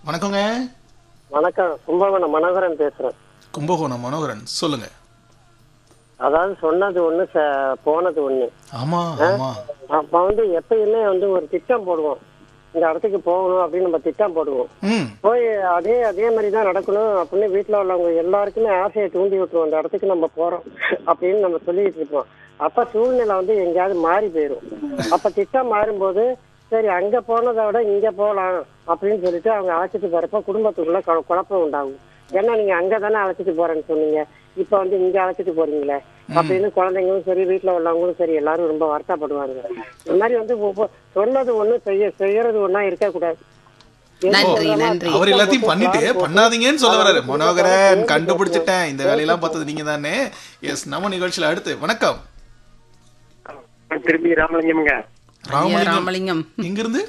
வணக்கங்க வணக்கம் கும்பகோணம் மனோகரன் பேசுறேன் கும்பகோணம் மனோகரன் சொல்லுங்க அதாவது சொன்னது ஒண்ணு ச- போனது ஒண்ணு ஆமா ஆமா அப்ப வந்து எப்பயுமே வந்து ஒரு திட்டம் போடுவோம் இந்த இடத்துக்கு போகணும் அப்படின்னு நம்ம திட்டம் போடுவோம் ம் போய் அதே அதே மாதிரி தான் நடக்கணும் அப்படின்னு வீட்டுல உள்ளவங்க எல்லாருக்குமே ஆசையை தூண்டி விட்டுருவோம் அந்த இடத்துக்கு நம்ம போறோம் அப்படின்னு நம்ம சொல்லிட்டு இருப்போம் அப்ப சூழ்நிலை வந்து எங்கேயாவது மாறி போயிடும் அப்ப திட்டம் மாறும்போது சரி அங்க போனதை விட இங்க போலாம் அப்படின்னு சொல்லிட்டு அவங்க அழைச்சிட்டு போறப்ப குடும்பத்துக்குள்ள குழ- குழப்பம் உண்டாகும் ஏன்னா நீங்க அங்க தானே அழைச்சிட்டு போறேன்னு சொன்னீங்க இப்ப வந்து இங்க அழைச்சிட்டு போறீங்களே அப்படின்னு குழந்தைங்களும் சரி வீட்டுல உள்ளவங்களும் சரி எல்லாரும் ரொம்ப வருத்தப்படுவாங்க இந்த மாதிரி வந்து ஒவ்வொ- சொன்னது ஒண்ணு செய்ய செய்யறது ஒண்ணா இருக்கக்கூடாது நன்றி, நன்றி. அவர் எல்லாத்தையும் பண்ணிட்டு பண்ணாதீங்கன்னு சொல்ல வராரு மனோகரன் கண்டுபிடிச்சிட்டேன் இந்த வேலையெல்லாம் பார்த்தது நீங்க தானே எஸ் நம்ம நிகழ்ச்சியில அடுத்து வணக்கம் திரும்பி ராமலிங்கம்ங்க ஐயா ராமலிங்கம் ராமலிங்கம் இங்கிருந்து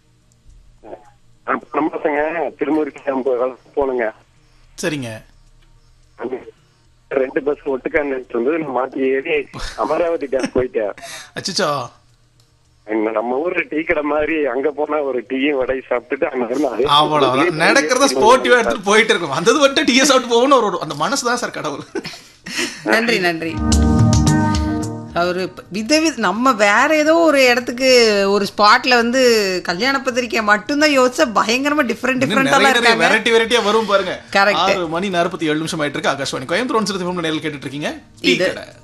நம்ம பசங்க திருமூருக்கு போனுங்க சரிங்க அங்க ரெண்டு பஸ் ஒட்டுக்கா நின்னுட்டு இருந்தது நான் மாத்தி ஏறி அமராவதி டேம் போயிட்டேன் அச்சச்சோ இங்க நம்ம ஊர்ல டீ கடை மாதிரி அங்க போனா ஒரு டீயும் வடையும் சாப்பிட்டுட்டு அங்க இருந்து அதே அவ்வளவுதான் நடக்கிறத ஸ்போர்ட்டிவா எடுத்துட்டு போயிட்டு இருக்கும் வந்தது மட்டும் டிஎஸ் சாப்பிட்டு போகணும் ஒரு அந்த மனசு தான் சார் கடவுள் நன்றி நன்றி அவரு இப்ப விதவித நம்ம வேற ஏதோ ஒரு இடத்துக்கு ஒரு ஸ்பாட்ல வந்து கல்யாண பத்திரிக்கை மட்டும்தான் யோசிச்சா பயங்கரமா டிஃப்ரெண்ட் இன்னும் டிஃப்ரெண்டா நிறைய நிறைய இருக்காங்க வெரைட்டி வெரைட்டியா வரும் பாருங்க Correct. ஆறு மணி நாற்பத்தி ஏழு நிமிஷம் ஆயிட்டு இருக்கு ஆகாஷ்வாணி கோயம்புத்தூர் ஒன்று கேட்டுட்டு இருக்கீங்க டீ இது கடை